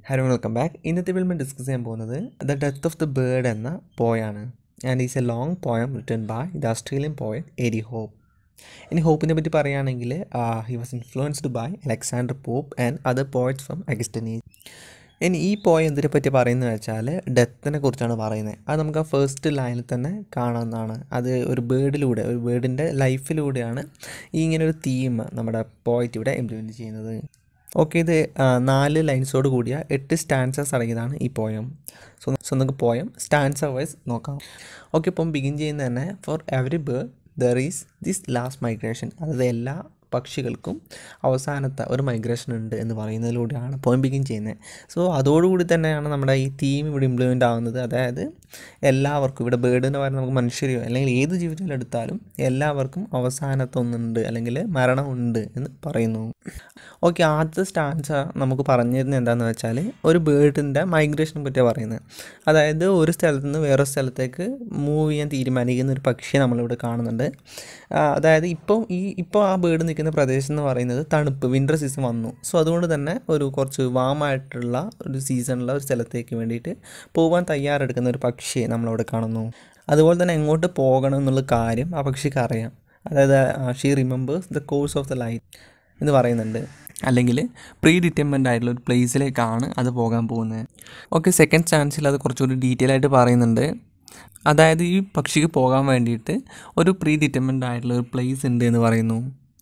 hello welcome back ഇന്നത്തെ ഫിലിമിൽ discuss ചെയ്യാൻ പോകുന്നത് the death of the bird എന്ന പോയാണ് and is a long poem written by the Australian poet എരി ഹോപ്പ് ഇനി ഹോപ്പിനെ പറ്റി പറയുകയാണെങ്കിൽ he was influenced by Alexander Pope and other poets from Augustan ഇനി ഈ പോയ എന്തിനെ പറ്റി പറയുന്നത് വെച്ചാൽ ഡെത്തിനെ കുറിച്ചാണ് പറയുന്നത് അത് നമുക്ക് ആ ഫസ്റ്റ് ലൈനിൽ തന്നെ കാണാവുന്നതാണ് അത് ഒരു ബേർഡിലൂടെ ഒരു ബേർഡിൻ്റെ ലൈഫിലൂടെയാണ് ഈ ഇങ്ങനെ ഒരു തീം നമ്മുടെ പോയറ്റ് ഇവിടെ ഇംപ്ലിമെൻറ്റ് ചെയ്യുന്നത് ഓക്കെ ഇത് ആ, നാല് ലൈൻസോട് കൂടിയ എട്ട് സ്റ്റാൻസസ് അടങ്ങിയതാണ് ഈ പോയം സോ സോ നമുക്ക് പോയം സ്റ്റാൻസ വൈസ് നോക്കാം ഓക്കെ ഇപ്പം ബിഗിൻ ചെയ്യുന്നത് തന്നെ for every bird there is this last migration അതായത് എല്ലാ പക്ഷികൾക്കും അവസാനത്തെ ഒരു മൈഗ്രേഷൻ ഉണ്ട് എന്ന് പറയുന്നതിലൂടെയാണ് പോയിം ബിഗിൻ ചെയ്യുന്നത് സോ അതോടുകൂടി തന്നെയാണ് നമ്മുടെ ഈ തീം ഇവിടെ ഇംപ്ലിമെൻ്റ് ആവുന്നത് അതായത് എല്ലാവർക്കും ഇവിടെ ബേർഡ് എന്ന് പറയുന്നത് നമുക്ക് മനുഷ്യരെയോ അല്ലെങ്കിൽ ഏത് ജീവിതത്തിൽ എടുത്താലും എല്ലാവർക്കും അവസാനത്തെ ഒന്നുണ്ട് അല്ലെങ്കിൽ മരണമുണ്ട് എന്ന് പറയുന്നു ഓക്കെ ആദ്യത്തെ സ്റ്റാൻസ നമുക്ക് പറഞ്ഞു തരുന്നത് എന്താണെന്ന് വെച്ചാൽ ഒരു ബേർഡിൻ്റെ മൈഗ്രേഷനെ പറ്റിയാണ് പറയുന്നത് അതായത് ഒരു സ്ഥലത്ത് നിന്ന് വേറെ സ്ഥലത്തേക്ക് മൂവ് ചെയ്യാൻ തീരുമാനിക്കുന്ന ഒരു പക്ഷിയെ നമ്മളിവിടെ കാണുന്നുണ്ട് ആ, അതായത് ഇപ്പോൾ ഈ ഇപ്പോൾ ആ ബേർഡ് നിൽക്കുന്ന പ്രദേശം എന്ന് പറയുന്നത് തണുപ്പ് വിൻ്റർ സീസൺ വന്നു സോ അതുകൊണ്ട് തന്നെ ഒരു കുറച്ച് വാമായിട്ടുള്ള ഒരു സീസണിലുള്ള ഒരു സ്ഥലത്തേക്ക് വേണ്ടിയിട്ട് പോകാൻ തയ്യാറെടുക്കുന്ന ഒരു പക്ഷിയെ നമ്മളവിടെ കാണുന്നു അതുപോലെ തന്നെ എങ്ങോട്ട് പോകണം എന്നുള്ള കാര്യം ആ പക്ഷിക്ക് അറിയാം അതായത് she remembers the course of the light എന്ന് പറയുന്നുണ്ട് അല്ലെങ്കിൽ പ്രീ ഡിറ്റർമെൻ്റ് ആയിട്ടുള്ള ഒരു പ്ലേസിലേക്കാണ് അത് പോകാൻ പോകുന്നത് ഓക്കെ സെക്കൻഡ് ചാൻസിൽ അത് കുറച്ചുകൂടി ഡീറ്റെയിൽ ആയിട്ട് പറയുന്നുണ്ട് അതായത് ഈ പക്ഷിക്ക് പോകാൻ വേണ്ടിയിട്ട് ഒരു പ്രീ ഡിറ്റർമെൻ്റ് ആയിട്ടുള്ള ഒരു പ്ലേസ് ഉണ്ട് എന്ന് പറയുന്നു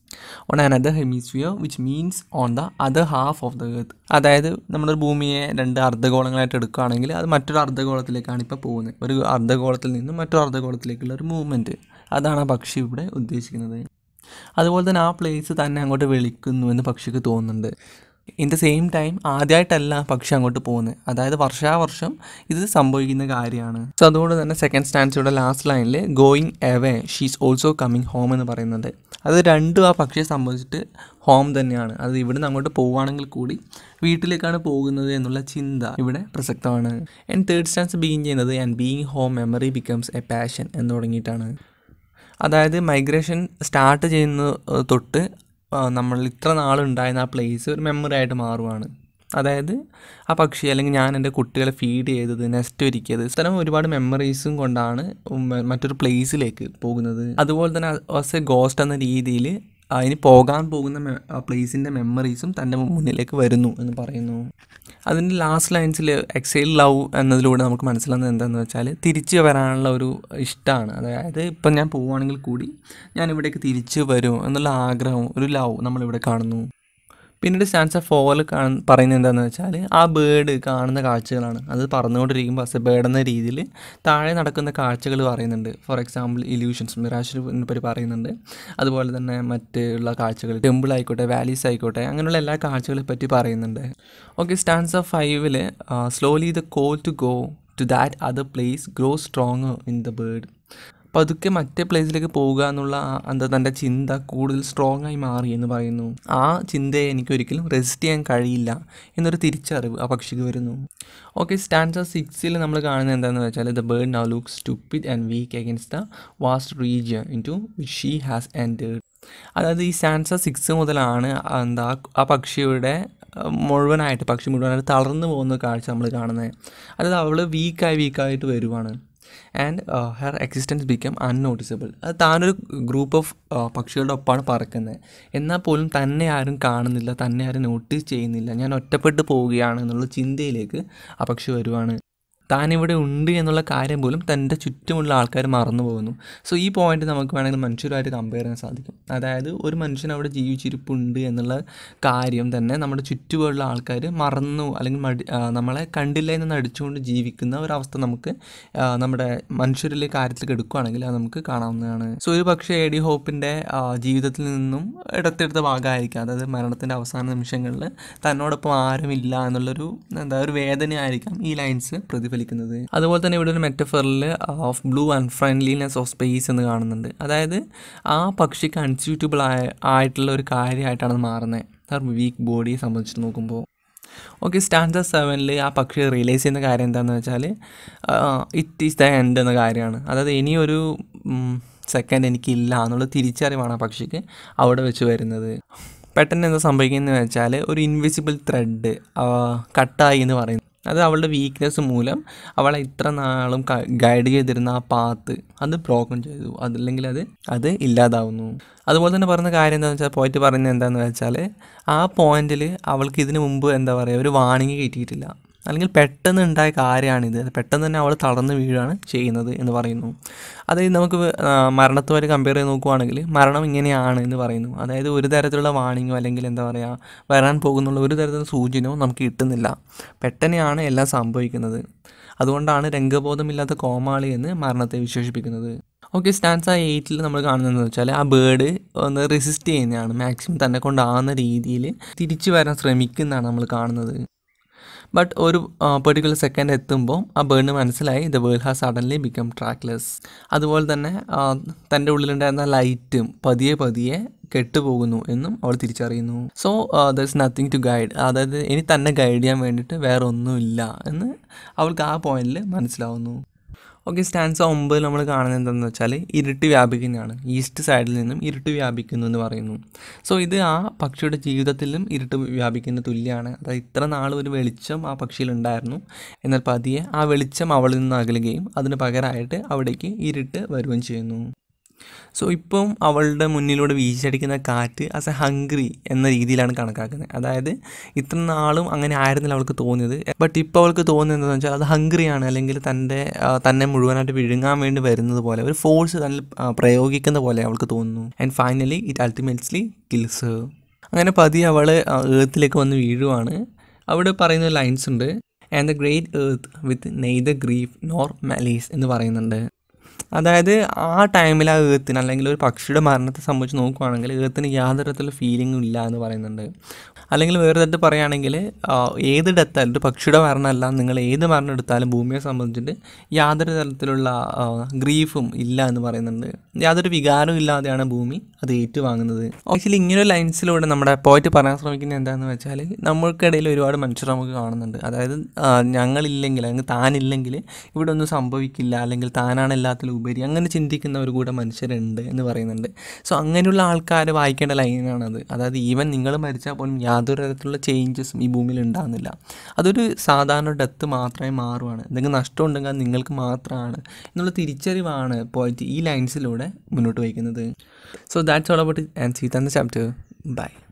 on another hemisphere which means on the other half of the earth അതായത് നമ്മുടെ ഭൂമിയെ രണ്ട് അർദ്ധഗോളങ്ങളായിട്ട് എടുക്കുകയാണെങ്കിൽ അത് മറ്റൊരു അർദ്ധഗോളത്തിലേക്കാണ് ഇപ്പോൾ പോകുന്നത് ഒരു അർദ്ധഗോളത്തിൽ നിന്നും മറ്റൊരു അർദ്ധഗോളത്തിലേക്കുള്ള ഒരു മൂവ്മെൻറ്റ് അതാണ് ആ പക്ഷി ഇവിടെ ഉദ്ദേശിക്കുന്നത് അതുപോലെ തന്നെ ആ പ്ലേസ് തന്നെ അങ്ങോട്ട് വിളിക്കുന്നു എന്ന് പക്ഷിക്ക് തോന്നുന്നുണ്ട് ഇൻ ദ സെയിം ടൈം ആദ്യമായിട്ടല്ല പക്ഷി അങ്ങോട്ട് പോകുന്നത് അതായത് വർഷാവർഷം ഇത് സംഭവിക്കുന്ന കാര്യമാണ് സോ അതുകൊണ്ട് തന്നെ സെക്കൻഡ് സ്റ്റാൻസിയുടെ ലാസ്റ്റ് ലൈനിൽ going away she's also coming home എന്ന് പറയുന്നുണ്ട് അത് രണ്ടും ആ പക്ഷിയെ സംബന്ധിച്ചിട്ട് ഹോം തന്നെയാണ് അത് ഇവിടുന്ന് അങ്ങോട്ട് പോവുകയാണെങ്കിൽ കൂടി വീട്ടിലേക്കാണ് പോകുന്നത് എന്നുള്ള ചിന്ത ഇവിടെ പ്രസക്തമാണ് ആൻഡ് തേർഡ് സ്റ്റാൻസ് ബീങ് ചെയ്യുന്നത് and being home memory becomes a passion എന്ന് തുടങ്ങിയിട്ടാണ് അതായത് മൈഗ്രേഷൻ സ്റ്റാർട്ട് ചെയ്യുന്ന ഏഹ്, തൊട്ട് ആ, നമ്മൾ ഇത്ര നാളുണ്ടായിരുന്ന ആ പ്ലേസ് ഒരു മെമ്മറി ആയിട്ട് മാറുവാണ് അതായത് ആ പക്ഷി അല്ലെങ്കിൽ ഞാൻ എൻ്റെ കുട്ടികളെ ഫീഡ് ചെയ്തത് നെസ്റ്റ് ഒരുക്കിയത് ഇത്തരം ഒരുപാട് മെമ്മറീസും കൊണ്ടാണ് ഉം മറ്റൊരു പ്ലേസിലേക്ക് പോകുന്നത് അതുപോലെ തന്നെ ആസ് എ ഗോസ്റ്റ് എന്ന രീതിയിൽ അതിന് പോകാൻ പോകുന്ന പ്ലേസിൻ്റെ മെമ്മറീസും തൻ്റെ മുന്നിലേക്ക് വരുന്നു എന്ന് പറയുന്നു അതിൻ്റെ ലാസ്റ്റ് ലൈൻസിൽ എക്സൈൽ ലവ് എന്നതിലൂടെ നമുക്ക് മനസ്സിലാകുന്നത് എന്താണെന്ന് വെച്ചാൽ തിരിച്ചു വരാനുള്ള ഒരു ഇഷ്ടമാണ് അതായത് ഇപ്പം ഞാൻ പോവുകയാണെങ്കിൽ കൂടി ഞാൻ ഇവിടേക്ക് തിരിച്ചു വരും എന്നുള്ള ആഗ്രഹം ഒരു ലവ് നമ്മളിവിടെ കാണുന്നു പിന്നീട് സ്റ്റാൻസ് ഓഫ് ഫോൾ കാണ പറയുന്നത് എന്താണെന്ന് വെച്ചാൽ ആ ബേർഡ് കാണുന്ന കാഴ്ചകളാണ് അത് പറന്നുകൊണ്ടിരിക്കുമ്പോൾ അസ് എ ബേർഡ് എന്ന രീതിയിൽ താഴെ നടക്കുന്ന കാഴ്ചകൾ പറയുന്നുണ്ട് ഫോർ എക്സാമ്പിൾ ഇല്യൂഷൻസ് മിറാഷിനെ പറ്റി പറയുന്നുണ്ട് അതുപോലെ തന്നെ മറ്റുള്ള കാഴ്ചകൾ ടെമ്പിൾ ആയിക്കോട്ടെ വാലീസ് ആയിക്കോട്ടെ അങ്ങനെയുള്ള എല്ലാ കാഴ്ചകളെ പറ്റി പറയുന്നുണ്ട് ഓക്കെ സ്റ്റാൻസ് ഓഫ് ഫൈവിൽ slowly the call to go to that other place grow strong in the bird പതുക്കെ മറ്റേ പ്ലേസിലേക്ക് പോവുക എന്നുള്ള ആ- എന്താ തൻ്റെ ചിന്ത കൂടുതൽ സ്ട്രോങ് ആയി മാറി എന്ന് പറയുന്നു ആ ചിന്തയെ എനിക്ക് ഒരിക്കലും റെസിസ്റ്റ് ചെയ്യാൻ കഴിയില്ല എന്നൊരു തിരിച്ചറിവ് ആ പക്ഷിക്ക് വരുന്നു ഓക്കെ സ്റ്റാൻഡർ സിക്സിൽ നമ്മൾ കാണുന്നത് എന്താണെന്ന് വെച്ചാൽ the bird now look stupid and weak against the vast region into which she has entered അതായത് ഈ സ്റ്റാൻസ സിക്സ് മുതലാണ് എന്താ ആ പക്ഷിയുടെ അഹ് മുഴുവനായിട്ട് പക്ഷി മുഴുവനായിട്ട് തളർന്നു പോകുന്ന കാഴ്ച നമ്മൾ കാണുന്നത് അതായത് അവൾ വീക്കായി വീക്കായിട്ട് വരുവാണ് and her existence become unnoticeable അത് താനൊരു ഗ്രൂപ്പ് ഓഫ് പക്ഷികളുടെ ഒപ്പമാണ് പറക്കുന്നത് എന്നാൽ പോലും തന്നെ ആരും കാണുന്നില്ല തന്നെ ആരും നോട്ടീസ് ചെയ്യുന്നില്ല ഞാൻ ഒറ്റപ്പെട്ട് പോവുകയാണ് എന്നുള്ള ചിന്തയിലേക്ക് ആ പക്ഷി വരുവാണ് താനിവിടെ ഉണ്ട് എന്നുള്ള കാര്യം പോലും തൻ്റെ ചുറ്റുമുള്ള ആൾക്കാർ മറന്നു പോകുന്നു സോ ഈ പോയിന്റ് നമുക്ക് വേണമെങ്കിൽ മനുഷ്യരുമായിട്ട് കമ്പയർ ചെയ്യാൻ സാധിക്കും അതായത് ഒരു മനുഷ്യൻ അവിടെ ജീവിച്ചിരിപ്പുണ്ട് എന്നുള്ള കാര്യം തന്നെ നമ്മുടെ ചുറ്റുമുള്ള ആൾക്കാർ മറന്നു അല്ലെങ്കിൽ മടി ആ, നമ്മളെ കണ്ടില്ല എന്ന് നടിച്ചുകൊണ്ട് ജീവിക്കുന്ന ഒരവസ്ഥ നമുക്ക് ആ, നമ്മുടെ മനുഷ്യരിലെ കാര്യത്തിലേക്ക് എടുക്കുകയാണെങ്കിൽ അത് നമുക്ക് കാണാവുന്നതാണ് സോ ഒരു പക്ഷേ എ ഡി ഹോപ്പിൻ്റെ ജീവിതത്തിൽ നിന്നും എടുത്തെടുത്ത ഭാഗമായിരിക്കാം അതായത് മരണത്തിൻ്റെ അവസാന നിമിഷങ്ങളിൽ തന്നോടൊപ്പം ആരുമില്ല എന്നുള്ളൊരു എന്താ ഒരു വേദനയായിരിക്കാം ഈ ലൈൻസ് പ്രതിഫലിക്കുന്നത് അതുപോലെ തന്നെ ഇവിടെ ഒരു മെറ്റഫറിൽ of blue unfriendliness of space എന്ന് കാണുന്നുണ്ട് അതായത് ആ പക്ഷിക്ക് അൺസ്യൂറ്റബിൾ ആയ ആയിട്ടുള്ള ഒരു കാര്യമായിട്ടാണ് അത് മാറുന്നത് ഹർ വീക്ക് ബോഡിയെ സംബന്ധിച്ച് നോക്കുമ്പോൾ ഓക്കെ സ്റ്റാൻഡർ സെവനിൽ ആ പക്ഷി റിയലൈസ് ചെയ്യുന്ന കാര്യം എന്താണെന്ന് വെച്ചാൽ ഇറ്റ് ഈസ് ദ എൻഡ് എന്ന കാര്യമാണ് അതായത് ഇനിയൊരു സെക്കൻഡ് എനിക്കില്ല എന്നുള്ള തിരിച്ചറിവാണ് ആ പക്ഷിക്ക് അവിടെ വെച്ച് വരുന്നത് പെട്ടെന്ന് എന്താ സംഭവിക്കുന്നത് വെച്ചാൽ ഒരു ഇൻവിസിബിൾ ത്രെഡ് കട്ടായി എന്ന് പറയുന്നു അത് അവളുടെ വീക്ക്നെസ് മൂലം അവളെ ഇത്ര നാളും ഗൈഡ് ചെയ്തിരുന്ന ആ പാത്ത് അത് ബ്രോക്കൺ ചെയ്തു അതല്ലെങ്കിൽ അത് അത് ഇല്ലാതാവുന്നു അതുപോലെ തന്നെ പറഞ്ഞ കാര്യം എന്താണെന്ന് വെച്ചാൽ പോയിട്ട് പറയുന്നത് എന്താണെന്ന് വെച്ചാൽ ആ പോയിന്റിൽ അവൾക്ക് ഇതിനു മുമ്പ് എന്താ പറയുക ഒരു വാണിംഗ് കിട്ടിയിട്ടില്ല അല്ലെങ്കിൽ പെട്ടെന്ന് ഉണ്ടായ കാര്യമാണിത് പെട്ടെന്ന് തന്നെ അവൾ തളർന്ന് വീഴുകയാണ് ചെയ്യുന്നത് എന്ന് പറയുന്നു അതായത് നമുക്ക് മരണത്തുമായിട്ട് കമ്പയർ ചെയ്ത് നോക്കുവാണെങ്കിൽ മരണം ഇങ്ങനെയാണ് എന്ന് പറയുന്നു അതായത് ഒരു തരത്തിലുള്ള വാണിങ്ങോ അല്ലെങ്കിൽ എന്താ പറയുക വരാൻ പോകുന്നുള്ള ഒരു തരത്തിലുള്ള സൂചനയോ നമുക്ക് കിട്ടുന്നില്ല പെട്ടെന്നെയാണ് എല്ലാം സംഭവിക്കുന്നത് അതുകൊണ്ടാണ് രംഗബോധമില്ലാത്ത കോമാളി എന്ന് മരണത്തെ വിശേഷിപ്പിക്കുന്നത് ഓക്കെ സ്റ്റാൻസ് ആ എയ്റ്റിൽ നമ്മൾ കാണുന്നതെന്ന് വെച്ചാൽ ആ ബേർഡ് ഒന്ന് റെസിസ്റ്റ് ചെയ്യുന്നതാണ് മാക്സിമം തന്നെ കൊണ്ടാകുന്ന രീതിയിൽ തിരിച്ചു വരാൻ ശ്രമിക്കുന്നതാണ് നമ്മൾ കാണുന്നത് ബട്ട് ഒരു പെർട്ടിക്കുലർ സെക്കൻഡ് എത്തുമ്പോൾ ആ ബേണിന് മനസ്സിലായി the world has suddenly become trackless അതുപോലെ തന്നെ തൻ്റെ ഉള്ളിലുണ്ടായിരുന്ന ലൈറ്റും പതിയെ പതിയെ കെട്ടുപോകുന്നു എന്നും അവൾ തിരിച്ചറിയുന്നു so there is nothing to guide അതായത് ഇനി തന്നെ ഗൈഡ് ചെയ്യാൻ വേണ്ടിയിട്ട് വേറെ ഒന്നുമില്ല എന്ന് അവൾക്ക് ആ പോയിന്റിൽ മനസ്സിലാവുന്നു ഓക്കെ സ്റ്റാൻസ് ഒമ്പത് നമ്മൾ കാണുന്നത് എന്താണെന്ന് വെച്ചാൽ ഇരുട്ട് വ്യാപിക്കുന്നതാണ് ഈസ്റ്റ് സൈഡിൽ നിന്നും ഇരുട്ട് വ്യാപിക്കുന്നു എന്ന് പറയുന്നു സോ ഇത് ആ പക്ഷിയുടെ ജീവിതത്തിലും ഇരുട്ട് വ്യാപിക്കുന്ന തുല്യമാണ് അതായത് ഇത്ര നാൾ ഒരു വെളിച്ചം ആ പക്ഷിയിൽ ഉണ്ടായിരുന്നു എന്നാൽ പതിയെ ആ വെളിച്ചം അവളിൽ നിന്ന് അകലുകയും അതിന് പകരമായിട്ട് അവിടേക്ക് ഇരുട്ട് വരുകയും ചെയ്യുന്നു സോ ഇപ്പം അവളുടെ മുന്നിലൂടെ വീശടിക്കുന്ന കാറ്റ് ആസ് എ ഹംഗ്രി എന്ന രീതിയിലാണ് കണക്കാക്കുന്നത് അതായത് ഇത്ര നാളും അങ്ങനെ ആയിരുന്നില്ല അവൾക്ക് തോന്നിയത് ബട്ട് ഇപ്പോൾ അവൾക്ക് തോന്നുന്നത് എന്താണെന്ന് വെച്ചാൽ അത് ഹംഗ്രിയാണ് അല്ലെങ്കിൽ തൻ്റെ തന്നെ മുഴുവനായിട്ട് വിഴുങ്ങാൻ വേണ്ടി വരുന്നത് പോലെ ഒരു ഫോഴ്സ് തന്നിൽ പ്രയോഗിക്കുന്ന പോലെ അവൾക്ക് തോന്നുന്നു and finally it ultimately kills അങ്ങനെ പതി അവൾ ഏർത്തിലേക്ക് വന്ന് വീഴുവാണ് അവിടെ പറയുന്ന ലൈൻസ് ഉണ്ട് and the great earth with neither grief nor malice എന്ന് പറയുന്നുണ്ട് അതായത് ആ ടൈമിൽ ആ ഏത്തിന് അല്ലെങ്കിൽ ഒരു പക്ഷിയുടെ മരണത്തെ സംബന്ധിച്ച് നോക്കുകയാണെങ്കിൽ ഏത്തിന് യാതൊരു തരത്തിലുള്ള ഫീലിംഗും ഇല്ല എന്ന് പറയുന്നുണ്ട് അല്ലെങ്കിൽ വേറെ തരത്തിൽ പറയുകയാണെങ്കിൽ ഏത് ഡെത്തായാലും ഒരു പക്ഷിയുടെ മരണമല്ല നിങ്ങൾ ഏത് മരണം എടുത്താലും ഭൂമിയെ സംബന്ധിച്ചിട്ട് യാതൊരു തരത്തിലുള്ള ഗ്രീഫും ഇല്ല എന്ന് പറയുന്നുണ്ട് യാതൊരു വികാരവും ഇല്ലാതെയാണ് ഭൂമി അത് ഏറ്റുവാങ്ങുന്നത് ആക്ച്വലി ഇങ്ങനെ ലൈൻസിലൂടെ നമ്മുടെ പോയിട്ട് പറയാൻ ശ്രമിക്കുന്നത് എന്താണെന്ന് വെച്ചാൽ നമ്മൾക്കിടയിൽ ഒരുപാട് മനുഷ്യർ നമുക്ക് കാണുന്നുണ്ട് അതായത് ഞങ്ങളില്ലെങ്കിൽ അല്ലെങ്കിൽ താനില്ലെങ്കിൽ ഇവിടെ ഒന്നും സംഭവിക്കില്ല അല്ലെങ്കിൽ താനാണ് എല്ലാത്തിലും ഉപരി അങ്ങനെ ചിന്തിക്കുന്ന ഒരു കൂടെ മനുഷ്യരുണ്ട് എന്ന് പറയുന്നുണ്ട് സോ അങ്ങനെയുള്ള ആൾക്കാർ വായിക്കേണ്ട ലൈനാണത് അതായത് ഈവൻ നിങ്ങൾ മരിച്ചാൽ പോലും യാതൊരു തരത്തിലുള്ള ചേഞ്ചസും ഈ ഭൂമിയിൽ ഉണ്ടാകുന്നില്ല അതൊരു സാധാരണ ഡെത്ത് മാത്രമേ മാറുവാണ് എന്തെങ്കിലും നഷ്ടം ഉണ്ടെങ്കിൽ അത് നിങ്ങൾക്ക് മാത്രമാണ് എന്നുള്ള തിരിച്ചറിവാണ് പോയിട്ട് ഈ ലൈൻസിലൂടെ മുന്നോട്ട് വയ്ക്കുന്നത് so that's all about and see തന്ന ചാപ്റ്റർ ബൈ